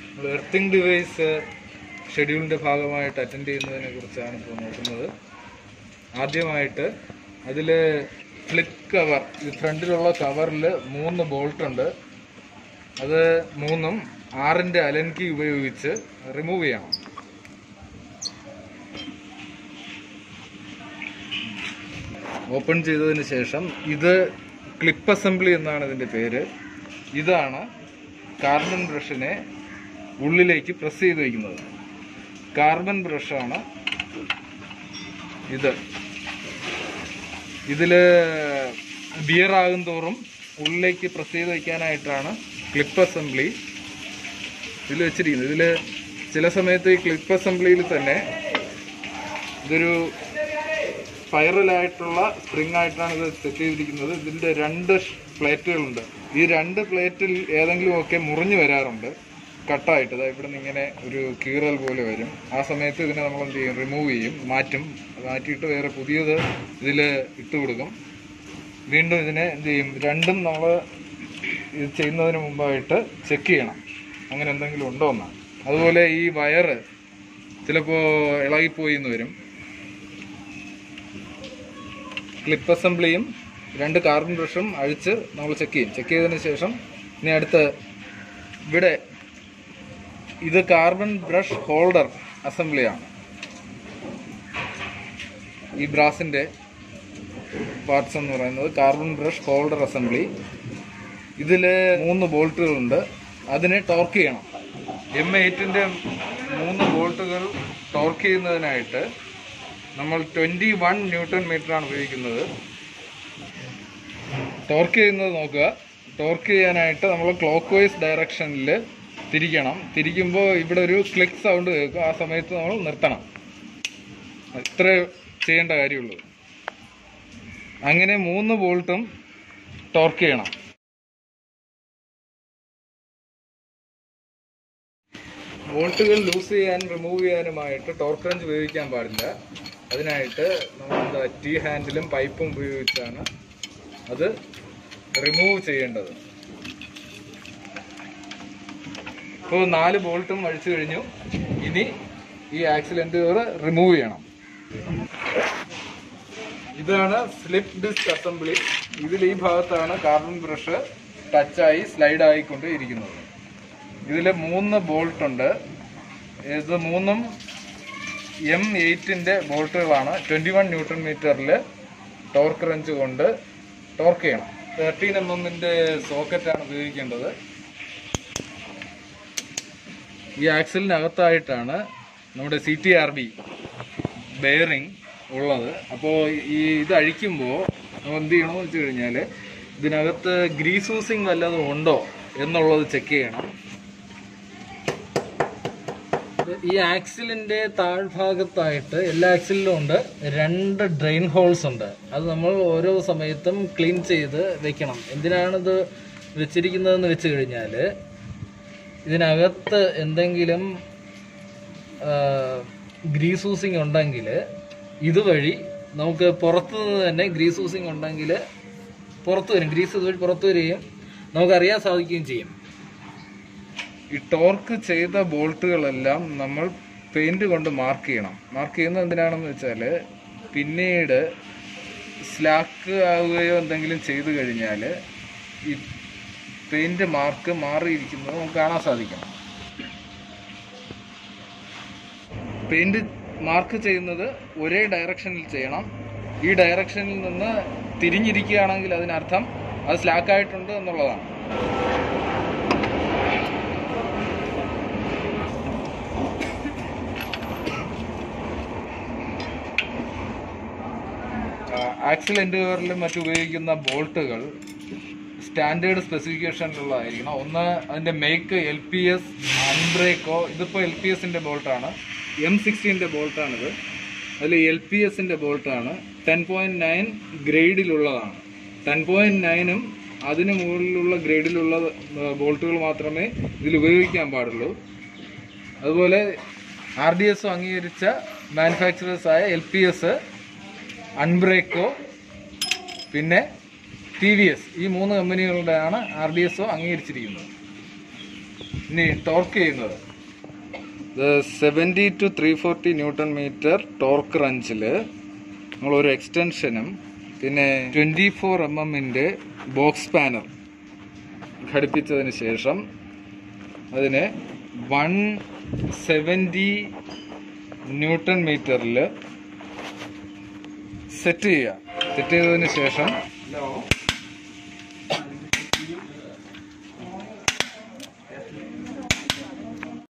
നമ്മൾ earthing device ഷെഡ്യൂളിൻ്റെ ഭാഗമായിട്ട് attend ചെയ്യുന്നതിനെ കുറിച്ചാണ് ഇപ്പോൾ നോക്കുന്നത് ആദ്യമായിട്ട് അതിൽ ഫ്ലിപ്പ് കവർ ഈ ഫ്രണ്ടിലുള്ള കവറിൽ മൂന്ന് ബോൾട്ട് ഉണ്ട് അത് മൂന്നും ആറിൻ്റെ അലൻകി ഉപയോഗിച്ച് റിമൂവ് ചെയ്യണം ഓപ്പൺ ചെയ്തതിന് ശേഷം ഇത് ക്ലിപ്പ് അസംബ്ലി എന്നാണ് ഇതിൻ്റെ പേര് ഇതാണ് കാർബൺ ബ്രഷിനെ ഉള്ളിലേക്ക് പ്രസ് ചെയ്ത് വയ്ക്കുന്നത് കാർബൺ ബ്രഷാണ് ഇത് ഇതിൽ ബിയർ ആകും തോറും ഉള്ളിലേക്ക് പ്രസ് ചെയ്ത് വയ്ക്കാനായിട്ടാണ് ക്ലിപ്പ് അസംബ്ലി ഇതിൽ വെച്ചിരിക്കുന്നത് ഇതിൽ ചില സമയത്ത് ഈ ക്ലിപ്പ് അസംബ്ലിയിൽ തന്നെ ഇതൊരു സ്പൈറലായിട്ടുള്ള സ്പ്രിംഗ് ആയിട്ടാണ് ഇത് സെറ്റ് ചെയ്തിരിക്കുന്നത് ഇതിൻ്റെ രണ്ട് പ്ലേറ്റുകളുണ്ട് ഈ രണ്ട് പ്ലേറ്റിൽ ഏതെങ്കിലും ഒക്കെ മുറിഞ്ഞു വരാറുണ്ട് കട്ടായിട്ട് ഇതാ ഇവിടെ നിന്ന് ഇങ്ങനെ ഒരു കീറൽ പോലെ വരും ആ സമയത്ത് ഇതിനെ നമ്മൾ എന്ത് ചെയ്യും റിമൂവ് ചെയ്യും മാറ്റും മാറ്റിയിട്ട് വേറെ പുതിയത് ഇതിൽ ഇട്ട് കൊടുക്കും വീണ്ടും ഇതിനെ എന്ത് ചെയ്യും രണ്ടും നമ്മൾ ഇത് ചെയ്യുന്നതിന് മുമ്പായിട്ട് ചെക്ക് ചെയ്യണം അങ്ങനെ എന്തെങ്കിലും ഉണ്ടോ എന്നാണ് അതുപോലെ ഈ വയറ് ചിലപ്പോൾ ഇളകിപ്പോയി എന്ന് വരും ക്ലിപ്പ് അസംബ്ലിയും രണ്ട് കാർബൺ ബ്രഷും അഴിച്ച് നമ്മൾ ചെക്ക് ചെയ്യും ചെക്ക് ചെയ്തതിന് ശേഷം ഇനി അടുത്ത് ഇവിടെ ഇത് കാർബൺ ബ്രഷ് ഹോൾഡർ അസംബ്ലിയാണ് ഈ ബ്രാസിന്റെ പാർട്സ് എന്ന് പറയുന്നത് കാർബൺ ബ്രഷ് ഹോൾഡർ അസംബ്ലി ഇതിൽ മൂന്ന് ബോൾട്ടുകളുണ്ട് അതിനെ ടോർക്ക് ചെയ്യണം എം എയ്റ്റിൻ്റെ മൂന്ന് ബോൾട്ടുകൾ ടോർക്ക് ചെയ്യുന്നതിനായിട്ട് നമ്മൾ ട്വൻറ്റി വൺ ന്യൂട്ടൺ മീറ്ററാണ് ഉപയോഗിക്കുന്നത് ടോർക്ക് ചെയ്യുന്നത് നോക്കുക ടോർക്ക് ചെയ്യാനായിട്ട് നമ്മൾ ക്ലോക്ക് വൈസ് ഡയറക്ഷനിൽ തിരിക്കണം തിരിക്കുമ്പോൾ ഇവിടെ ഒരു ക്ലിക്ക് സൗണ്ട് കേൾക്കും ആ സമയത്ത് നമ്മൾ നിർത്തണം ഇത്ര ചെയ്യേണ്ട കാര്യമുള്ളൂ അങ്ങനെ മൂന്ന് ബോൾട്ടും ടോർക്ക് ചെയ്യണം ബോൾട്ടുകൾ ലൂസ് ചെയ്യാൻ റിമൂവ് ചെയ്യാനുമായിട്ട് ടോർക്ക് റഞ്ച് ഉപയോഗിക്കാൻ പാടില്ല അതിനായിട്ട് നമ്മൾ എന്താ ടീ ഹാൻഡിലും പൈപ്പും ഉപയോഗിച്ചാണ് അത് റിമൂവ് ചെയ്യേണ്ടത് ഇപ്പോൾ നാല് ബോൾട്ടും അഴിച്ചു കഴിഞ്ഞു ഇനി ഈ ആക്സിഡന്റ് റിമൂവ് ചെയ്യണം ഇതാണ് സ്ലിപ്പ് ഡിസ്ക് അസംബ്ലി ഇതിൽ ഈ ഭാഗത്താണ് കാർബൺ ബ്രഷ് ടച്ചായി സ്ലൈഡ് ആയിക്കൊണ്ട് ഇരിക്കുന്നത് ഇതിൽ മൂന്ന് ബോൾട്ട് ഉണ്ട് ഇത് മൂന്നും എം എയ്റ്റിൻ്റെ ബോൾട്ടുകളാണ് ട്വൻറ്റി വൺ ന്യൂട്രൺ മീറ്ററിൽ ടോർക്ക് റഞ്ച് കൊണ്ട് ടോർക്ക് ചെയ്യണം തേർട്ടീൻ എം എമ്മിൻ്റെ സോക്കറ്റാണ് ഉപയോഗിക്കേണ്ടത് ഈ ആക്സിലിനകത്തായിട്ടാണ് നമ്മുടെ C T R B bearing ഉള്ളത് അപ്പോൾ ഈ ഇത് അഴിക്കുമ്പോൾ നമ്മൾ എന്ത് ചെയ്യണമെന്ന് വെച്ച് കഴിഞ്ഞാൽ ഇതിനകത്ത് ഗ്രീസൂസിങ് വല്ലതും ഉണ്ടോ എന്നുള്ളത് ചെക്ക് ചെയ്യണം ഈ ആക്സിലിന്റെ താഴ്ഭാഗത്തായിട്ട് എല്ലാ ആക്സിലിലും ഉണ്ട് രണ്ട് ഡ്രെയിൻ ഹോൾസ് ഉണ്ട് അത് നമ്മൾ ഓരോ സമയത്തും ക്ലീൻ ചെയ്ത് വെക്കണം എന്തിനാണിത് വെച്ചിരിക്കുന്നതെന്ന് വെച്ച് കഴിഞ്ഞാൽ ഇതിനകത്ത് എന്തെങ്കിലും ഗ്രീസൂസിങ് ഉണ്ടെങ്കിൽ ഇതുവഴി നമുക്ക് പുറത്തു നിന്ന് തന്നെ ഗ്രീസൂസിങ് ഉണ്ടെങ്കിൽ പുറത്തു വരും ഗ്രീസ് ഇതുവഴി പുറത്തു വരികയും നമുക്കറിയാൻ സാധിക്കുകയും ചെയ്യും ഈ ടോർക്ക് ചെയ്ത ബോൾട്ടുകളെല്ലാം നമ്മൾ പെയിന്റ് കൊണ്ട് മാർക്ക് ചെയ്യണം മാർക്ക് ചെയ്യുന്നത് എന്തിനാണെന്ന് വെച്ചാൽ പിന്നീട് സ്ലാക്ക് ആവുകയോ എന്തെങ്കിലും ചെയ്തു കഴിഞ്ഞാൽ ഈ പെയിന്റ് മാർക്ക് മാറിയിരിക്കുന്നത് നമുക്ക് കാണാൻ സാധിക്കണം പെയിന്റ് മാർക്ക് ചെയ്യുന്നത് ഒരേ ഡയറക്ഷനിൽ ചെയ്യണം ഈ ഡയറക്ഷനിൽ നിന്ന് തിരിഞ്ഞിരിക്കുകയാണെങ്കിൽ അതിനർത്ഥം അത് സ്ലാക്ക് ആയിട്ടുണ്ട് എന്നുള്ളതാണ് ആക്സിൽ എൻഡുവറിലും മറ്റും ഉപയോഗിക്കുന്ന ബോൾട്ടുകൾ സ്റ്റാൻഡേർഡ് സ്പെസിഫിക്കേഷനിലുള്ളതായിരിക്കണം ഒന്ന് അതിന്റെ make L P S Unbrako ഇതിപ്പോൾ എൽ പി എസിന്റെ ബോൾട്ടാണ് എം സിക്സ്റ്റീൻ്റെ ബോൾട്ടാണിത് അതിൽ എൽ പി എസിന്റെ ബോൾട്ടാണ് ടെൻ പോയിന്റ് നയൻ ഗ്രേഡിലുള്ളതാണ് ടെൻ പോയിന്റ് നയനും അതിന് മുകളിലുള്ള ഗ്രേഡിലുള്ള ബോൾട്ടുകൾ മാത്രമേ ഇതിൽ ഉപയോഗിക്കാൻ പാടുള്ളൂ അതുപോലെ ആർ ഡി എസ് അംഗീകരിച്ച മാനുഫാക്ചറേഴ്സായ എൽ പി എസ് അൺബ്രേക്കോ പിന്നെ ടി വി എസ് ഈ മൂന്ന് കമ്പനികളുടെയാണ് ആർ ഡി എസ് ഒ അംഗീകരിച്ചിരിക്കുന്നത് ഇനി ടോർക്ക് ചെയ്യുന്നത് seventy two three forty newton metre torque റഞ്ചിൽ നമ്മളൊരു എക്സ്റ്റൻഷനും പിന്നെ ട്വൻറ്റി ഫോർ എം എമ്മിൻ്റെ ബോക്സ് പാനർ ഘടിപ്പിച്ചതിന് ശേഷം അതിനെ വൺ സെവൻറ്റി ന്യൂട്ടൺ മീറ്ററിൽ സെറ്റ് ചെയ്യുക സെറ്റ് ചെയ്തതിന് ശേഷം